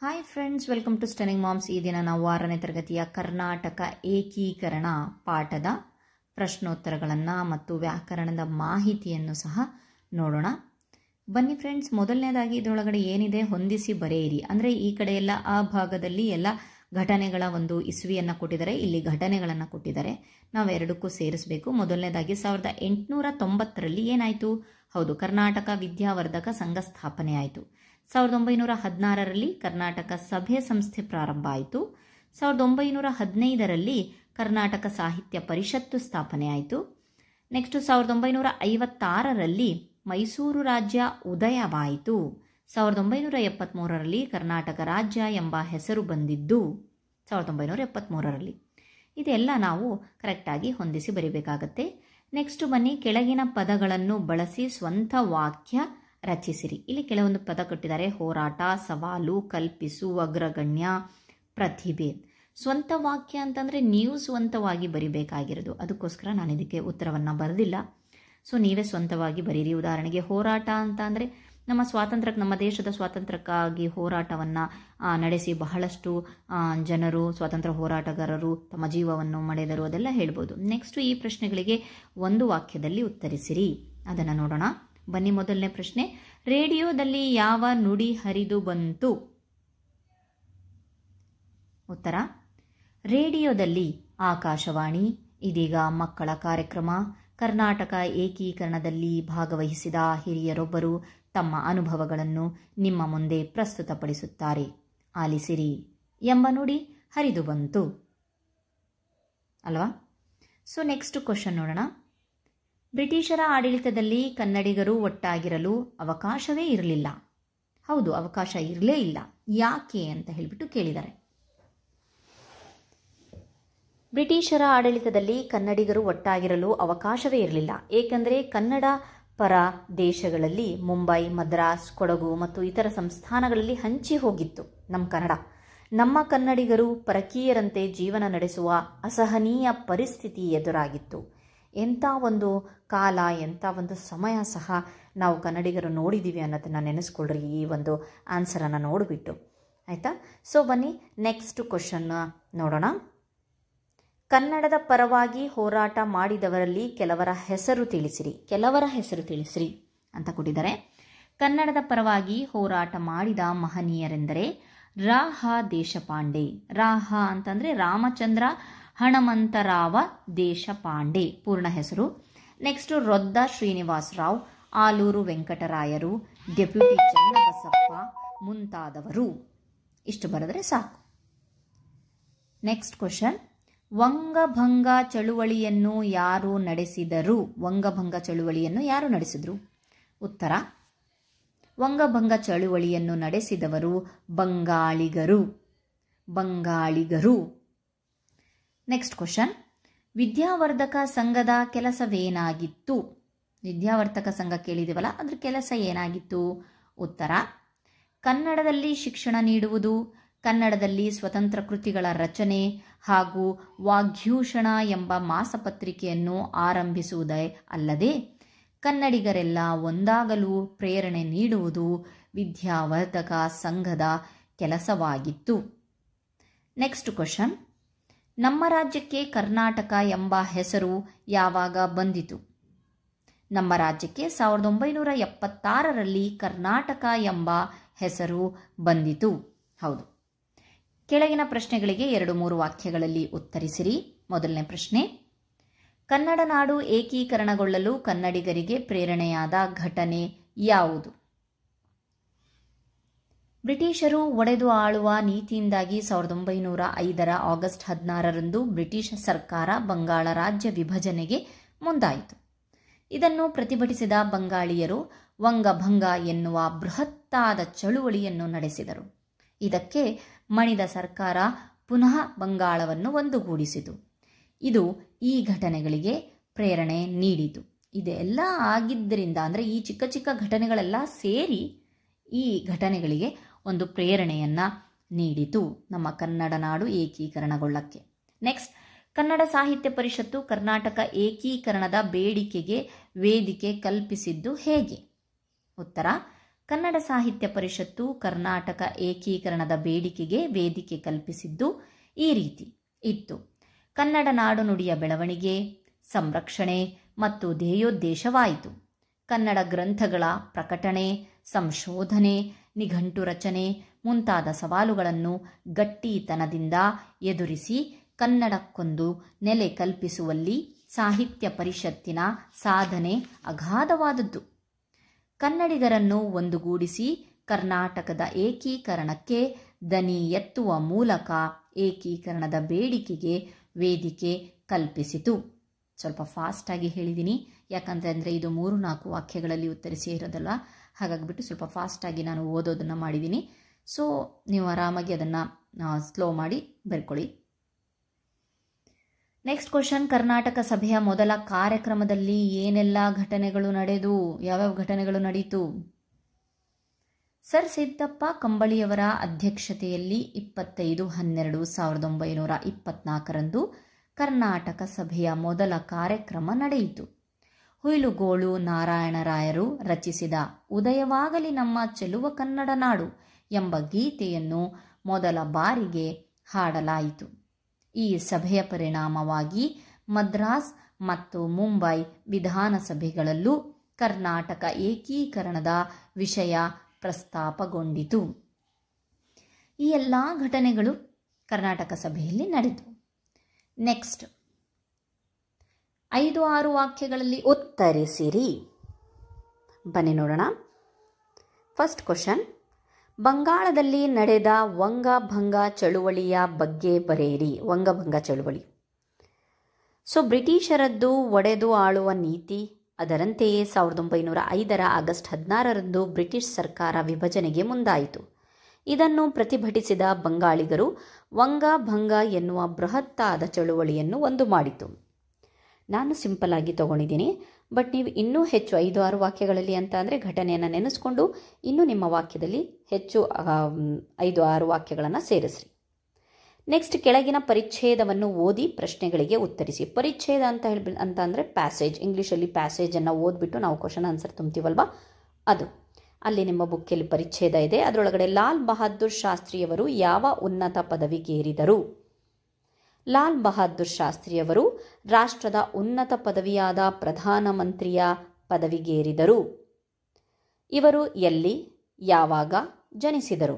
hi friends welcome to stunning moms ಈ ದಿನ ನಾವು ಆರನೇ ತರಗತಿಯ ಕರ್ನಾಟಕ ಏಕೀಕರಣ ಪಾಠದ ಪ್ರಶ್ನೋತ್ತರಗಳನ್ನು ಮತ್ತು ವ್ಯಾಕರಣದ ಮಾಹಿತಿಯನ್ನು ಸಹ ನೋಡೋಣ ಬನ್ನಿ ಫ್ರೆಂಡ್ಸ್ ಮೊದಲನೇದಾಗಿ ಇದರೊಳಗಡೆ ಏನಿದೆ ಹೊಂದಿಸಿ ಬರೆಯಿರಿ ಅಂದರೆ ಈ ಕಡೆ ಎಲ್ಲ ಆ ಭಾಗದಲ್ಲಿ ಎಲ್ಲ ಘಟನೆಗಳ ಒಂದು ಇಸ್ವಿಯನ್ನು ಕೊಟ್ಟಿದ್ದಾರೆ ಇಲ್ಲಿ ಘಟನೆಗಳನ್ನು ಕೊಟ್ಟಿದ್ದಾರೆ ನಾವು ಎರಡಕ್ಕೂ ಸೇರಿಸಬೇಕು ಮೊದಲನೇದಾಗಿ ಸಾವಿರದ ಎಂಟುನೂರ ತೊಂಬತ್ತರಲ್ಲಿ ಏನಾಯಿತು ಹೌದು ಕರ್ನಾಟಕ ವಿದ್ಯಾವರ್ಧಕ ಸಂಘ ಸ್ಥಾಪನೆ ಆಯಿತು ಸಾವಿರದ ಒಂಬೈನೂರ ಹದಿನಾರರಲ್ಲಿ ಕರ್ನಾಟಕ ಸಭೆ ಸಂಸ್ಥೆ ಪ್ರಾರಂಭ ಆಯಿತು ಸಾವಿರದ ಒಂಬೈನೂರ ಹದಿನೈದರಲ್ಲಿ ಕರ್ನಾಟಕ ಸಾಹಿತ್ಯ ಪರಿಷತ್ತು ಸ್ಥಾಪನೆ ಆಯಿತು ನೆಕ್ಸ್ಟ್ ಸಾವಿರದ ಒಂಬೈನೂರ ಐವತ್ತಾರರಲ್ಲಿ ಮೈಸೂರು ರಾಜ್ಯ ಉದಯವಾಯಿತು ಸಾವಿರದ ಒಂಬೈನೂರ ಎಪ್ಪತ್ತ್ಮೂರರಲ್ಲಿ ಕರ್ನಾಟಕ ರಾಜ್ಯ ಎಂಬ ಹೆಸರು ಬಂದಿದ್ದು ಸಾವಿರದ ಒಂಬೈನೂರ ಎಪ್ಪತ್ತ್ಮೂರರಲ್ಲಿ ಇದೆಲ್ಲ ನಾವು ಕರೆಕ್ಟಾಗಿ ಹೊಂದಿಸಿ ಬರಿಬೇಕಾಗತ್ತೆ ನೆಕ್ಸ್ಟ್ ಬನ್ನಿ ಕೆಳಗಿನ ಪದಗಳನ್ನು ಬಳಸಿ ಸ್ವಂತ ವಾಕ್ಯ ರಚಿಸಿರಿ ಇಲ್ಲಿ ಕೆಲವೊಂದು ಪದ ಕೊಟ್ಟಿದ್ದಾರೆ ಹೋರಾಟ ಸವಾಲು ಕಲ್ಪಿಸು ಅಗ್ರಗಣ್ಯ ಪ್ರತಿಭೆ ಸ್ವಂತ ವಾಕ್ಯ ಅಂತಂದರೆ ನೀವು ಸ್ವಂತವಾಗಿ ಬರಿಬೇಕಾಗಿರೋದು ಅದಕ್ಕೋಸ್ಕರ ನಾನು ಇದಕ್ಕೆ ಉತ್ತರವನ್ನು ಬರೆದಿಲ್ಲ ಸೊ ನೀವೇ ಸ್ವಂತವಾಗಿ ಬರೀರಿ ಉದಾಹರಣೆಗೆ ಹೋರಾಟ ಅಂತ ಅಂದರೆ ನಮ್ಮ ಸ್ವಾತಂತ್ರ್ಯಕ್ಕೆ ನಮ್ಮ ದೇಶದ ಸ್ವಾತಂತ್ರ್ಯಕ್ಕಾಗಿ ಹೋರಾಟವನ್ನು ನಡೆಸಿ ಬಹಳಷ್ಟು ಜನರು ಸ್ವಾತಂತ್ರ್ಯ ಹೋರಾಟಗಾರರು ತಮ್ಮ ಜೀವವನ್ನು ಮಳೆದರು ಅದೆಲ್ಲ ಹೇಳ್ಬೋದು ನೆಕ್ಸ್ಟ್ ಈ ಪ್ರಶ್ನೆಗಳಿಗೆ ಒಂದು ವಾಕ್ಯದಲ್ಲಿ ಉತ್ತರಿಸಿರಿ ಅದನ್ನು ನೋಡೋಣ ಬನ್ನಿ ಮೊದಲನೇ ಪ್ರಶ್ನೆ ರೇಡಿಯೋದಲ್ಲಿ ಯಾವ ನುಡಿ ಹರಿದು ಬಂತು ಉತ್ತರ ರೇಡಿಯೋದಲ್ಲಿ ಆಕಾಶವಾಣಿ ಇದೀಗ ಮಕ್ಕಳ ಕಾರ್ಯಕ್ರಮ ಕರ್ನಾಟಕ ಏಕೀಕರಣದಲ್ಲಿ ಭಾಗವಹಿಸಿದ ಹಿರಿಯರೊಬ್ಬರು ತಮ್ಮ ಅನುಭವಗಳನ್ನು ನಿಮ್ಮ ಮುಂದೆ ಪ್ರಸ್ತುತಪಡಿಸುತ್ತಾರೆ ಆಲಿಸಿರಿ ಎಂಬ ನುಡಿ ಹರಿದು ಬಂತು ಅಲ್ವಾ ಸೊ ನೆಕ್ಸ್ಟ್ ಕ್ವಶನ್ ನೋಡೋಣ ಬ್ರಿಟಿಷರ ಆಡಳಿತದಲ್ಲಿ ಕನ್ನಡಿಗರು ಒಟ್ಟಾಗಿರಲು ಅವಕಾಶವೇ ಇರಲಿಲ್ಲ ಹೌದು ಅವಕಾಶ ಇರಲೇ ಇಲ್ಲ ಯಾಕೆ ಅಂತ ಹೇಳಿಬಿಟ್ಟು ಕೇಳಿದ್ದಾರೆ ಬ್ರಿಟಿಷರ ಆಡಳಿತದಲ್ಲಿ ಕನ್ನಡಿಗರು ಒಟ್ಟಾಗಿರಲು ಅವಕಾಶವೇ ಇರಲಿಲ್ಲ ಏಕೆಂದರೆ ಕನ್ನಡ ಪರ ದೇಶಗಳಲ್ಲಿ ಮುಂಬೈ ಮದ್ರಾಸ್ ಕೊಡಗು ಮತ್ತು ಇತರ ಸಂಸ್ಥಾನಗಳಲ್ಲಿ ಹಂಚಿ ಹೋಗಿತ್ತು ನಮ್ಮ ಕನ್ನಡ ನಮ್ಮ ಕನ್ನಡಿಗರು ಪರಕೀಯರಂತೆ ಜೀವನ ನಡೆಸುವ ಅಸಹನೀಯ ಪರಿಸ್ಥಿತಿ ಎದುರಾಗಿತ್ತು ಎಂಥ ಒಂದು ಕಾಲ ಎಂಥ ಒಂದು ಸಮಯ ಸಹ ನಾವು ಕನ್ನಡಿಗರು ನೋಡಿದ್ದೀವಿ ಅನ್ನೋದನ್ನು ನೆನೆಸ್ಕೊಳ್ರಿ ಈ ಒಂದು ಆನ್ಸರನ್ನು ನೋಡಿಬಿಟ್ಟು ಆಯಿತಾ ಸೊ ಬನ್ನಿ ನೆಕ್ಸ್ಟ್ ಕ್ವಶನ್ನ ನೋಡೋಣ ಕನ್ನಡದ ಪರವಾಗಿ ಹೋರಾಟ ಮಾಡಿದವರಲ್ಲಿ ಕೆಲವರ ಹೆಸರು ತಿಳಿಸಿರಿ ಕೆಲವರ ಹೆಸರು ತಿಳಿಸಿರಿ ಅಂತ ಕೊಟ್ಟಿದ್ದಾರೆ ಕನ್ನಡದ ಪರವಾಗಿ ಹೋರಾಟ ಮಾಡಿದ ಮಹನೀಯರೆಂದರೆ ರಾಹ ದೇಶಪಾಂಡೆ ರಾಹ ಅಂತಂದರೆ ರಾಮಚಂದ್ರ ಹಣಮಂತರಾವ ದೇಶಪಾಂಡೆ ಪೂರ್ಣ ಹೆಸರು ನೆಕ್ಸ್ಟು ರೊದ್ದ ಶ್ರೀನಿವಾಸ ರಾವ್ ಆಲೂರು ವೆಂಕಟರಾಯರು ಡೆಪ್ಯೂಟಿ ಚನ್ನಬಸಪ್ಪ ಮುಂತಾದವರು ಇಷ್ಟು ಬರೆದರೆ ಸಾಕು ನೆಕ್ಸ್ಟ್ ಕ್ವಶನ್ ವಂಗಭಂಗ ಚಳುವಳಿಯನ್ನು ಯಾರು ನಡೆಸಿದರು ವಂಗಭಂಗ ಚಳುವಳಿಯನ್ನು ಯಾರು ನಡೆಸಿದರು ಉತ್ತರ ವಂಗಭಂಗ ಚಳುವಳಿಯನ್ನು ನಡೆಸಿದವರು ಬಂಗಾಳಿಗರು ಬಂಗಾಳಿಗರು ನೆಕ್ಸ್ಟ್ ಕ್ವಶನ್ ವಿದ್ಯಾವರ್ಧಕ ಸಂಘದ ಕೆಲಸವೇನಾಗಿತ್ತು ವಿದ್ಯಾವರ್ಧಕ ಸಂಘ ಕೇಳಿದಿವಲ್ಲ ಅದ್ರ ಕೆಲಸ ಏನಾಗಿತ್ತು ಉತ್ತರ ಕನ್ನಡದಲ್ಲಿ ಶಿಕ್ಷಣ ನೀಡುವುದು ಕನ್ನಡದಲ್ಲಿ ಸ್ವತಂತ್ರ ಕೃತಿಗಳ ರಚನೆ ಹಾಗೂ ವಾಗ್ಯೂಷಣ ಎಂಬ ಮಾಸಪತ್ರಿಕೆಯನ್ನು ಆರಂಭಿಸುವುದೇ ಅಲ್ಲದೆ ಕನ್ನಡಿಗರೆಲ್ಲ ಒಂದಾಗಲು ಪ್ರೇರಣೆ ನೀಡುವುದು ವಿದ್ಯಾವರ್ಧಕ ಸಂಘದ ಕೆಲಸವಾಗಿತ್ತು ನೆಕ್ಸ್ಟ್ ಕ್ವಶನ್ ನಮ್ಮ ರಾಜ್ಯಕ್ಕೆ ಕರ್ನಾಟಕ ಎಂಬ ಹೆಸರು ಯಾವಾಗ ಬಂದಿತು ನಮ್ಮ ರಾಜ್ಯಕ್ಕೆ ಸಾವಿರದ ಒಂಬೈನೂರ ಎಪ್ಪತ್ತಾರರಲ್ಲಿ ಕರ್ನಾಟಕ ಎಂಬ ಹೆಸರು ಬಂದಿತು ಹೌದು ಕೆಳಗಿನ ಪ್ರಶ್ನೆಗಳಿಗೆ ಎರಡು ಮೂರು ವಾಕ್ಯಗಳಲ್ಲಿ ಉತ್ತರಿಸಿರಿ ಮೊದಲನೇ ಪ್ರಶ್ನೆ ಕನ್ನಡ ನಾಡು ಏಕೀಕರಣಗೊಳ್ಳಲು ಕನ್ನಡಿಗರಿಗೆ ಪ್ರೇರಣೆಯಾದ ಘಟನೆ ಯಾವುದು ಬ್ರಿಟಿಷರು ಒಡೆದು ಆಳುವ ನೀತಿಯಿಂದಾಗಿ ಸಾವಿರದ ಒಂಬೈನೂರ ಐದರ ಆಗಸ್ಟ್ ಹದಿನಾರರಂದು ಬ್ರಿಟಿಷ್ ಸರ್ಕಾರ ಬಂಗಾಳ ರಾಜ್ಯ ವಿಭಜನೆಗೆ ಮುಂದಾಯಿತು ಇದನ್ನು ಪ್ರತಿಭಟಿಸಿದ ಬಂಗಾಳಿಯರು ವಂಗಭಂಗ ಎನ್ನುವ ಬೃಹತ್ತಾದ ಚಳುವಳಿಯನ್ನು ನಡೆಸಿದರು ಇದಕ್ಕೆ ಮಣಿದ ಸರ್ಕಾರ ಪುನಃ ಬಂಗಾಳವನ್ನು ಒಂದುಗೂಡಿಸಿತು ಇದು ಈ ಘಟನೆಗಳಿಗೆ ಪ್ರೇರಣೆ ನೀಡಿತು ಇದೆಲ್ಲ ಆಗಿದ್ದರಿಂದ ಅಂದರೆ ಈ ಚಿಕ್ಕ ಚಿಕ್ಕ ಘಟನೆಗಳೆಲ್ಲ ಸೇರಿ ಈ ಘಟನೆಗಳಿಗೆ ಒಂದು ಪ್ರೇರಣೆಯನ್ನು ನೀಡಿತು ನಮ್ಮ ಕನ್ನಡ ನಾಡು ಏಕೀಕರಣಗೊಳ್ಳಕ್ಕೆ ನೆಕ್ಸ್ಟ್ ಕನ್ನಡ ಸಾಹಿತ್ಯ ಪರಿಷತ್ತು ಕರ್ನಾಟಕ ಏಕೀಕರಣದ ಬೇಡಿಕೆಗೆ ವೇದಿಕೆ ಕಲ್ಪಿಸಿದ್ದು ಹೇಗೆ ಉತ್ತರ ಕನ್ನಡ ಸಾಹಿತ್ಯ ಪರಿಷತ್ತು ಕರ್ನಾಟಕ ಏಕೀಕರಣದ ಬೇಡಿಕೆಗೆ ವೇದಿಕೆ ಕಲ್ಪಿಸಿದ್ದು ಈ ರೀತಿ ಇತ್ತು ಕನ್ನಡ ನಾಡು ನುಡಿಯ ಬೆಳವಣಿಗೆ ಸಂರಕ್ಷಣೆ ಮತ್ತು ಧ್ಯೇಯೋದ್ದೇಶವಾಯಿತು ಕನ್ನಡ ಗ್ರಂಥಗಳ ಪ್ರಕಟಣೆ ಸಂಶೋಧನೆ ನಿಘಂಟು ರಚನೆ ಮುಂತಾದ ಸವಾಲುಗಳನ್ನು ಗಟ್ಟಿತನದಿಂದ ಎದುರಿಸಿ ಕನ್ನಡಕ್ಕೊಂದು ನೆಲೆ ಕಲ್ಪಿಸುವಲ್ಲಿ ಸಾಹಿತ್ಯ ಪರಿಷತ್ತಿನ ಸಾಧನೆ ಅಗಾಧವಾದದ್ದು ಕನ್ನಡಿಗರನ್ನು ಒಂದುಗೂಡಿಸಿ ಕರ್ನಾಟಕದ ಏಕೀಕರಣಕ್ಕೆ ದನಿ ಎತ್ತುವ ಮೂಲಕ ಏಕೀಕರಣದ ಬೇಡಿಕೆಗೆ ವೇದಿಕೆ ಕಲ್ಪಿಸಿತು ಸ್ವಲ್ಪ ಫಾಸ್ಟಾಗಿ ಹೇಳಿದ್ದೀನಿ ಯಾಕಂತಂದರೆ ಇದು ಮೂರು ನಾಲ್ಕು ವಾಕ್ಯಗಳಲ್ಲಿ ಉತ್ತರಿಸಿ ಇರೋದಲ್ಲ ಹಾಗಾಗಿಬಿಟ್ಟು ಸ್ವಲ್ಪ ಫಾಸ್ಟಾಗಿ ನಾನು ಓದೋದನ್ನು ಮಾಡಿದ್ದೀನಿ ಸೊ ನೀವು ಆರಾಮಾಗಿ ಅದನ್ನು ಸ್ಲೋ ಮಾಡಿ ಬರ್ಕೊಳ್ಳಿ ನೆಕ್ಸ್ಟ್ ಕ್ವಶನ್ ಕರ್ನಾಟಕ ಸಭೆಯ ಮೊದಲ ಕಾರ್ಯಕ್ರಮದಲ್ಲಿ ಏನೆಲ್ಲ ಘಟನೆಗಳು ನಡೆದು ಯಾವ್ಯಾವ ಘಟನೆಗಳು ನಡೆಯಿತು ಸರ್ ಸಿದ್ದಪ್ಪ ಕಂಬಳಿಯವರ ಅಧ್ಯಕ್ಷತೆಯಲ್ಲಿ ಇಪ್ಪತ್ತೈದು ಹನ್ನೆರಡು ಸಾವಿರದ ಒಂಬೈನೂರ ಇಪ್ಪತ್ನಾಲ್ಕರಂದು ಕರ್ನಾಟಕ ಸಭೆಯ ಮೊದಲ ಕಾರ್ಯಕ್ರಮ ನಡೆಯಿತು ಹುಯಿಲುಗೋಳು ನಾರಾಯಣರಾಯರು ರಚಿಸಿದ ಉದಯವಾಗಲಿ ನಮ್ಮ ಚೆಲುವ ಕನ್ನಡ ನಾಡು ಎಂಬ ಗೀತೆಯನ್ನು ಮೊದಲ ಬಾರಿಗೆ ಹಾಡಲಾಯಿತು ಈ ಸಭೆಯ ಪರಿಣಾಮವಾಗಿ ಮದ್ರಾಸ್ ಮತ್ತು ಮುಂಬೈ ವಿಧಾನಸಭೆಗಳಲ್ಲೂ ಕರ್ನಾಟಕ ಏಕೀಕರಣದ ವಿಷಯ ಪ್ರಸ್ತಾಪಗೊಂಡಿತು ಈ ಎಲ್ಲ ಘಟನೆಗಳು ಕರ್ನಾಟಕ ಸಭೆಯಲ್ಲಿ ನಡೆದವು ನೆಕ್ಸ್ಟ್ ಐದು ಆರು ವಾಕ್ಯಗಳಲ್ಲಿ ಉತ್ತರಿಸಿರಿ ಬನ್ನಿ ನೋಡೋಣ ಫಸ್ಟ್ ಕ್ವಶನ್ ಬಂಗಾಳದಲ್ಲಿ ನಡೆದ ವಂಗಭಂಗ ಚಳುವಳಿಯ ಬಗ್ಗೆ ಬರೆಯಿರಿ ವಂಗಭಂಗ ಚಳುವಳಿ ಸೊ ಬ್ರಿಟಿಷರದ್ದು ಒಡೆದು ಆಳುವ ನೀತಿ ಅದರಂತೆಯೇ ಸಾವಿರದ ಒಂಬೈನೂರ ಐದರ ಆಗಸ್ಟ್ ಹದಿನಾರರಂದು ಬ್ರಿಟಿಷ್ ಸರ್ಕಾರ ವಿಭಜನೆಗೆ ಮುಂದಾಯಿತು ಇದನ್ನು ಪ್ರತಿಭಟಿಸಿದ ಬಂಗಾಳಿಗರು ವಂಗಭಂಗ ಎನ್ನುವ ಬೃಹತ್ತಾದ ಚಳುವಳಿಯನ್ನು ಒಂದು ಮಾಡಿತು ನಾನು ಸಿಂಪಲ್ ಆಗಿ ತಗೊಂಡಿದ್ದೀನಿ ಬಟ್ ನೀವು ಇನ್ನೂ ಹೆಚ್ಚು ಐದು ಆರು ವಾಕ್ಯಗಳಲ್ಲಿ ಅಂತ ಅಂದರೆ ಘಟನೆಯನ್ನು ನೆನೆಸ್ಕೊಂಡು ಇನ್ನೂ ನಿಮ್ಮ ವಾಕ್ಯದಲ್ಲಿ ಹೆಚ್ಚು ಐದು ಆರು ವಾಕ್ಯಗಳನ್ನು ಸೇರಿಸ್ರಿ ನೆಕ್ಸ್ಟ್ ಕೆಳಗಿನ ಪರಿಚ್ಛೇದವನ್ನು ಓದಿ ಪ್ರಶ್ನೆಗಳಿಗೆ ಉತ್ತರಿಸಿ ಪರಿಚ್ಛೇದ ಅಂತ ಹೇಳಿ ಅಂತ ಅಂದರೆ ಪ್ಯಾಸೇಜ್ ಇಂಗ್ಲೀಷಲ್ಲಿ ಪ್ಯಾಸೇಜನ್ನು ಓದ್ಬಿಟ್ಟು ನಾವು ಕ್ವಶನ್ ಆನ್ಸರ್ ತುಂಬ್ತೀವಲ್ವಾ ಅದು ಅಲ್ಲಿ ನಿಮ್ಮ ಬುಕ್ಕಲ್ಲಿ ಪರಿಚ್ಛೇದ ಇದೆ ಅದರೊಳಗಡೆ ಲಾಲ್ ಬಹದ್ದೂರ್ ಶಾಸ್ತ್ರಿಯವರು ಯಾವ ಉನ್ನತ ಪದವಿಗೇರಿದರು ಲಾಲ್ ಬಹದ್ದೂರ್ ಶಾಸ್ತ್ರಿಯವರು ರಾಷ್ಟ್ರದ ಉನ್ನತ ಪದವಿಯಾದ ಪ್ರಧಾನಮಂತ್ರಿಯ ಪದವಿಗೇರಿದರು ಇವರು ಎಲ್ಲಿ ಯಾವಾಗ ಜನಿಸಿದರು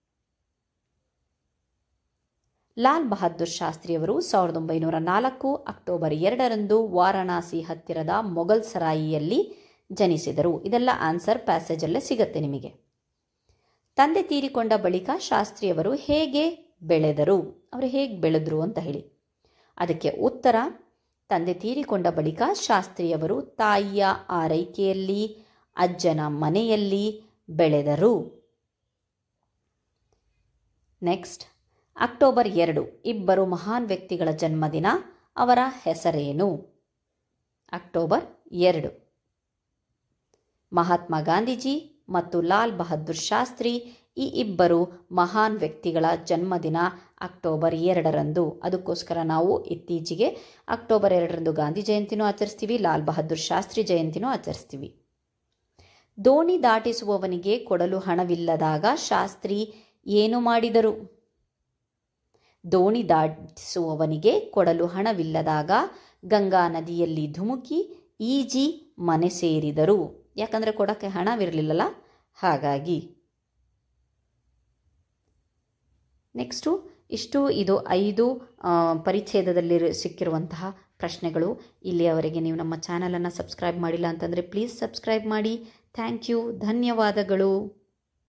ಲಾಲ್ ಬಹದ್ದೂರ್ ಶಾಸ್ತ್ರಿಯವರು ಸಾವಿರದ ಒಂಬೈನೂರ ನಾಲ್ಕು ಅಕ್ಟೋಬರ್ ಎರಡರಂದು ವಾರಣಾಸಿ ಹತ್ತಿರದ ಮೊಘಲ್ ಸರಾಯಿಯಲ್ಲಿ ಜನಿಸಿದರು ಇದೆಲ್ಲ ಆನ್ಸರ್ ಪ್ಯಾಸೇಜಲ್ಲೇ ಸಿಗತ್ತೆ ನಿಮಗೆ ತಂದೆ ತೀರಿಕೊಂಡ ಬಳಿಕ ಶಾಸ್ತ್ರಿಯವರು ಹೇಗೆ ಬೆಳೆದರು ಅವರು ಹೇಗೆ ಬೆಳೆದ್ರು ಅಂತ ಹೇಳಿ ಅದಕ್ಕೆ ಉತ್ತರ ತಂದೆ ತೀರಿಕೊಂಡ ಬಳಿಕ ಶಾಸ್ತ್ರಿಯವರು ತಾಯಿಯ ಆರೈಕೆಯಲ್ಲಿ ಅಜ್ಜನ ಮನೆಯಲ್ಲಿ ಬೆಳೆದರು ನೆಕ್ಸ್ಟ್ ಅಕ್ಟೋಬರ್ ಎರಡು ಇಬ್ಬರು ಮಹಾನ್ ವ್ಯಕ್ತಿಗಳ ಜನ್ಮದಿನ ಅವರ ಹೆಸರೇನು ಅಕ್ಟೋಬರ್ ಎರಡು ಮಹಾತ್ಮ ಗಾಂಧೀಜಿ ಮತ್ತು ಲಾಲ್ ಬಹದ್ದೂರ್ ಶಾಸ್ತ್ರಿ ಈ ಇಬ್ಬರು ಮಹಾನ್ ವ್ಯಕ್ತಿಗಳ ಜನ್ಮದಿನ ಅಕ್ಟೋಬರ್ ಎರಡರಂದು ಅದಕ್ಕೋಸ್ಕರ ನಾವು ಇತ್ತೀಚೆಗೆ ಅಕ್ಟೋಬರ್ ಎರಡರಂದು ಗಾಂಧಿ ಜಯಂತಿನೂ ಆಚರಿಸ್ತೀವಿ ಲಾಲ್ ಬಹದ್ದೂರ್ ಶಾಸ್ತ್ರಿ ಜಯಂತಿನೂ ಆಚರಿಸ್ತೀವಿ ದೋಣಿ ದಾಟಿಸುವವನಿಗೆ ಕೊಡಲು ಹಣವಿಲ್ಲದಾಗ ಶಾಸ್ತ್ರಿ ಏನು ಮಾಡಿದರು ದೋಣಿ ದಾಟಿಸುವವನಿಗೆ ಕೊಡಲು ಹಣವಿಲ್ಲದಾಗ ಗಂಗಾ ನದಿಯಲ್ಲಿ ಧುಮುಕಿ ಈಜಿ ಮನೆ ಸೇರಿದರು ಯಾಕಂದರೆ ಕೊಡೋಕ್ಕೆ ಹಣವಿರಲಿಲ್ಲಲ್ಲ ಹಾಗಾಗಿ ನೆಕ್ಸ್ಟು ಇಷ್ಟು ಇದು ಐದು ಪರಿಚ್ಛೇದದಲ್ಲಿ ಸಿಕ್ಕಿರುವಂತಹ ಪ್ರಶ್ನೆಗಳು ಇಲ್ಲಿಯವರೆಗೆ ನೀವು ನಮ್ಮ ಚಾನಲನ್ನು ಸಬ್ಸ್ಕ್ರೈಬ್ ಮಾಡಿಲ್ಲ ಅಂತಂದರೆ ಪ್ಲೀಸ್ ಸಬ್ಸ್ಕ್ರೈಬ್ ಮಾಡಿ ಥ್ಯಾಂಕ್ ಯು ಧನ್ಯವಾದಗಳು